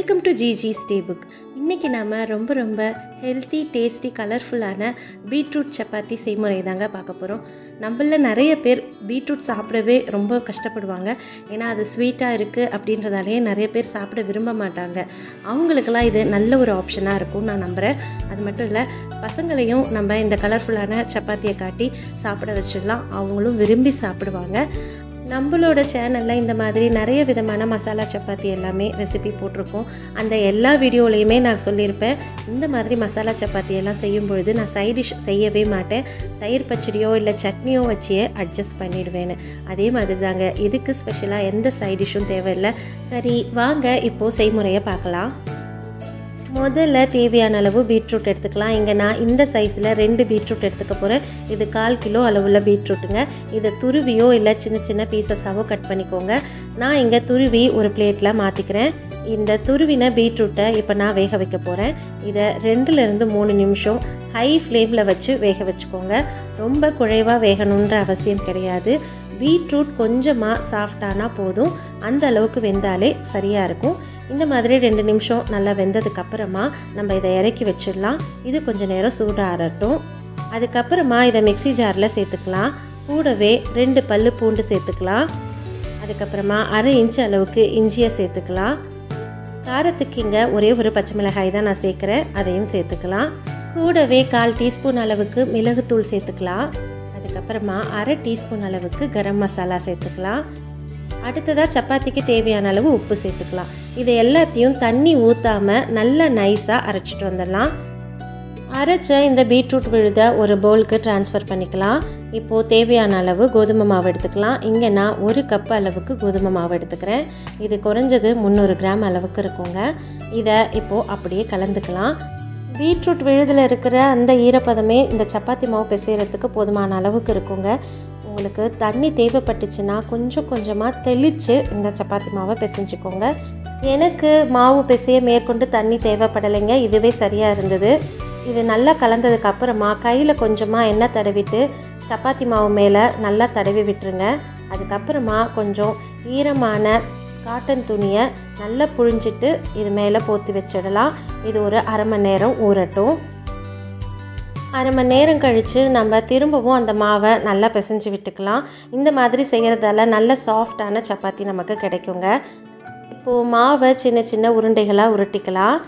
welcome to GG stay book இன்றைக்கி நாம் ரொம்ப ரொம்ப ஹெல்த்தி டேஸ்டி கலர்ஃபுல்லான பீட்ரூட் சப்பாத்தி செய்முறை தாங்க பார்க்க போகிறோம் நம்மள நிறைய பேர் பீட்ரூட் சாப்பிடவே ரொம்ப கஷ்டப்படுவாங்க ஏன்னா அது ஸ்வீட்டாக இருக்குது அப்படின்றதாலேயே நிறைய பேர் சாப்பிட விரும்ப மாட்டாங்க அவங்களுக்கெல்லாம் இது நல்ல ஒரு ஆப்ஷனாக இருக்கும் நான் நம்புகிறேன் அது மட்டும் இல்லை பசங்களையும் நம்ம இந்த கலர்ஃபுல்லான சப்பாத்தியை காட்டி சாப்பிட வச்சிடலாம் அவங்களும் விரும்பி சாப்பிடுவாங்க நம்மளோட சேனலில் இந்த மாதிரி நிறைய விதமான மசாலா சப்பாத்தி எல்லாமே ரெசிபி போட்டிருக்கோம் அந்த எல்லா வீடியோலையுமே நான் சொல்லியிருப்பேன் இந்த மாதிரி மசாலா சப்பாத்தி எல்லாம் செய்யும் பொழுது நான் சைட் டிஷ் செய்யவே மாட்டேன் தயிர் பச்சடியோ இல்லை சட்னியோ வச்சே அட்ஜஸ்ட் பண்ணிடுவேன்னு அதே மாதிரி தாங்க இதுக்கு ஸ்பெஷலாக எந்த சைட் டிஷ்ஷும் தேவையில்லை சரி வாங்க இப்போது செய்முறையை பார்க்கலாம் முதல்ல தேவையான அளவு பீட்ரூட் எடுத்துக்கலாம் இங்கே நான் இந்த சைஸில் ரெண்டு பீட்ரூட் எடுத்துக்க போகிறேன் இது கால் கிலோ அளவுள்ள பீட்ரூட்டுங்க இதை துருவியோ இல்லை சின்ன சின்ன பீசஸாவோ கட் பண்ணிக்கோங்க நான் இங்கே துருவி ஒரு பிளேட்டில் மாற்றிக்கிறேன் இந்த துருவின பீட்ரூட்டை இப்போ நான் வேக வைக்க போகிறேன் இதை ரெண்டுலேருந்து மூணு நிமிஷம் ஹை ஃப்ளேமில் வச்சு வேக வச்சுக்கோங்க ரொம்ப குழைவாக வேகணுன்ற அவசியம் கிடையாது பீட்ரூட் கொஞ்சமாக சாஃப்டானா போதும் அந்த அளவுக்கு வெந்தாலே சரியாக இருக்கும் இந்த மாதிரி ரெண்டு நிமிஷம் நல்லா வெந்ததுக்கு அப்புறமா நம்ம இதை இறக்கி வச்சிடலாம் இது கொஞ்சம் நேரம் சூடாகட்டும் அதுக்கப்புறமா இதை மிக்சி ஜாரில் சேர்த்துக்கலாம் கூடவே ரெண்டு பல்லு பூண்டு சேர்த்துக்கலாம் அதுக்கப்புறமா அரை இன்ச் அளவுக்கு இஞ்சியை சேர்த்துக்கலாம் காரத்துக்கு இங்கே ஒரே ஒரு பச்சை மிளகாய் தான் நான் சேர்க்குறேன் அதையும் சேர்த்துக்கலாம் கூடவே கால் டீஸ்பூன் அளவுக்கு மிளகுத்தூள் சேர்த்துக்கலாம் அதுக்கப்புறமா அரை டீஸ்பூன் அளவுக்கு கரம் மசாலா சேர்த்துக்கலாம் அடுத்ததாக சப்பாத்திக்கு தேவையான அளவு உப்பு சேர்த்துக்கலாம் இது எல்லாத்தையும் தண்ணி ஊற்றாமல் நல்லா நைஸாக அரைச்சிட்டு வந்துடலாம் அரைச்ச இந்த பீட்ரூட் விழுத ஒரு பவுலுக்கு ட்ரான்ஸ்ஃபர் பண்ணிக்கலாம் இப்போது தேவையான அளவு கோதுமை மாவு எடுத்துக்கலாம் இங்கே நான் ஒரு கப் அளவுக்கு கோதுமை மாவு எடுத்துக்கிறேன் இது குறைஞ்சது முந்நூறு கிராம் அளவுக்கு இருக்குங்க இதை இப்போது அப்படியே கலந்துக்கலாம் பீட்ரூட் விழுதில் இருக்கிற அந்த ஈரப்பதமே இந்த சப்பாத்தி மாவு பிசைகிறதுக்கு போதுமான அளவுக்கு இருக்குங்க உங்களுக்கு தண்ணி தேவைப்பட்டுச்சுன்னா கொஞ்சம் கொஞ்சமாக தெளித்து இந்த சப்பாத்தி மாவை பிசைஞ்சுக்கோங்க எனக்கு மாவு பிசைய மேற்கொண்டு தண்ணி தேவைப்படலைங்க இதுவே சரியாக இருந்தது இது நல்லா கலந்ததுக்கு அப்புறமா கையில் கொஞ்சமாக எண்ணெய் தடவிட்டு சப்பாத்தி மாவு மேலே நல்லா தடவி விட்டுருங்க அதுக்கப்புறமா கொஞ்சம் ஈரமான காட்டன் துணியை நல்லா புழிஞ்சிட்டு இது மேலே போற்றி வச்சிடலாம் இது ஒரு அரை மணி நேரம் ஊறட்டும் அரை மணி நேரம் கழித்து நம்ம திரும்பவும் அந்த மாவை நல்லா பிசைஞ்சு விட்டுக்கலாம் இந்த மாதிரி செய்கிறதால நல்ல சாஃப்டான சப்பாத்தி நமக்கு கிடைக்குங்க இப்போது மாவை சின்ன சின்ன உருண்டைகளாக உருட்டிக்கலாம்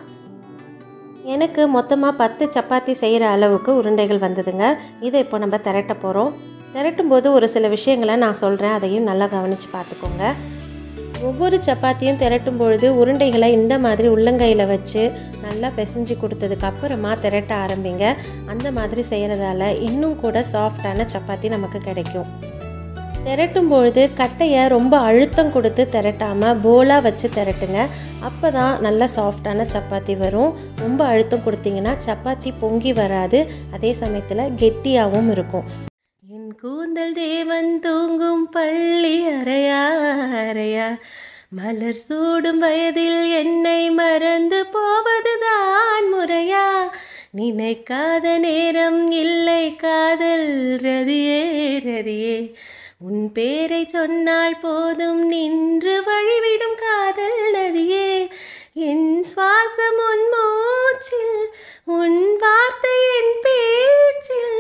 எனக்கு மொத்தமாக பத்து சப்பாத்தி செய்கிற அளவுக்கு உருண்டைகள் வந்ததுங்க இதை இப்போ நம்ம திரட்ட போகிறோம் திரட்டும் போது ஒரு சில விஷயங்களை நான் சொல்கிறேன் அதையும் நல்லா கவனித்து பார்த்துக்கோங்க ஒவ்வொரு சப்பாத்தியும் திரட்டும் பொழுது உருண்டைகளை இந்த மாதிரி உள்ளங்கையில் வச்சு நல்லா பிசைஞ்சு கொடுத்ததுக்கு அப்புறமா திரட்ட ஆரம்பிங்க அந்த மாதிரி செய்கிறதால இன்னும் கூட சாஃப்டான சப்பாத்தி நமக்கு கிடைக்கும் திரட்டும் பொழுது கட்டையை ரொம்ப அழுத்தம் கொடுத்து திரட்டாமல் போலாக வச்சு திரட்டுங்க அப்போ தான் நல்லா சாஃப்டான சப்பாத்தி வரும் ரொம்ப அழுத்தம் கொடுத்தீங்கன்னா சப்பாத்தி பொங்கி வராது அதே சமயத்தில் கெட்டியாகவும் இருக்கும் என் கூந்தல் தேவன் தூங்கும் பள்ளி அறையா அறையா மலர் சூடும் வயதில் என்னை மறந்து போவதுதான் முறையா நினைக்காத நேரம் இல்லை காதல் ரதியே ரதியே உன் பேரை சொன்னால் போதும் நின்று வழிவிடும் காதல் நதியே என் சுவாசம் உன் மூச்சில் உன் வார்த்தை என் பேச்சில்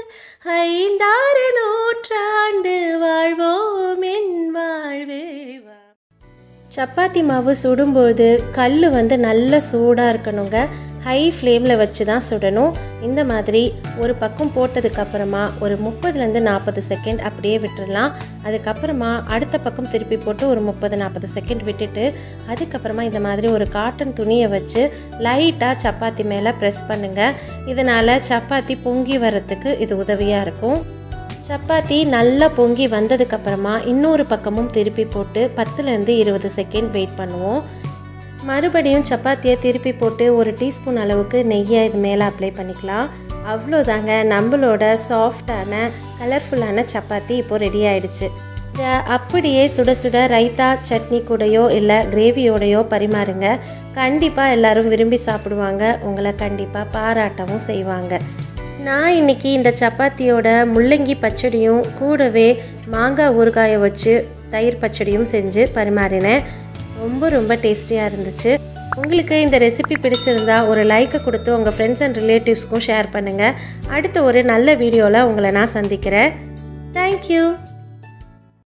ஐந்தாறு நூற்றாண்டு வாழ்வோம் என் வாழ்வே வா சப்பாத்தி மாவு சுடும்போது கல் வந்து நல்ல சூடாக இருக்கணுங்க ஹை ஃப்ளேமில் வச்சு தான் சுடணும் இந்த மாதிரி ஒரு பக்கம் போட்டதுக்கப்புறமா ஒரு முப்பதுலேருந்து நாற்பது செகண்ட் அப்படியே விட்டுடலாம் அதுக்கப்புறமா அடுத்த பக்கம் திருப்பி போட்டு ஒரு முப்பது நாற்பது செகண்ட் விட்டுட்டு அதுக்கப்புறமா இந்த மாதிரி ஒரு காட்டன் துணியை வச்சு லைட்டாக சப்பாத்தி மேலே ப்ரெஸ் பண்ணுங்கள் இதனால் சப்பாத்தி பொங்கி வர்றதுக்கு இது உதவியாக இருக்கும் சப்பாத்தி நல்லா பொங்கி வந்ததுக்கப்புறமா இன்னொரு பக்கமும் திருப்பி போட்டு பத்துலேருந்து இருபது செகண்ட் வெயிட் பண்ணுவோம் மறுபடியும் சப்பாத்தியை திருப்பி போட்டு ஒரு டீஸ்பூன் அளவுக்கு நெய்யை இது மேலே அப்ளை பண்ணிக்கலாம் அவ்வளோதாங்க நம்மளோட சாஃப்டான கலர்ஃபுல்லான சப்பாத்தி இப்போது ரெடி ஆயிடுச்சு இதை அப்படியே சுட சுட ரைத்தா சட்னி கூடயோ இல்லை கிரேவியோடையோ பரிமாறுங்க கண்டிப்பாக எல்லோரும் விரும்பி சாப்பிடுவாங்க உங்களை கண்டிப்பாக பாராட்டவும் செய்வாங்க நான் இன்னைக்கு இந்த சப்பாத்தியோட முள்ளங்கி பச்சடியும் கூடவே மாங்காய் ஊறுகாயை வச்சு தயிர் பச்சடியும் செஞ்சு பரிமாறினேன் ரொம்ப ரொம்ப டேஸ்டியாக இருந்துச்சு உங்களுக்கு இந்த ரெசிபி பிடிச்சிருந்தா ஒரு லைக்கை கொடுத்து உங்கள் ஃப்ரெண்ட்ஸ் அண்ட் ரிலேட்டிவ்ஸ்க்கும் ஷேர் பண்ணுங்கள் அடுத்த ஒரு நல்ல வீடியோவில் உங்களை நான் சந்திக்கிறேன் தேங்க்யூ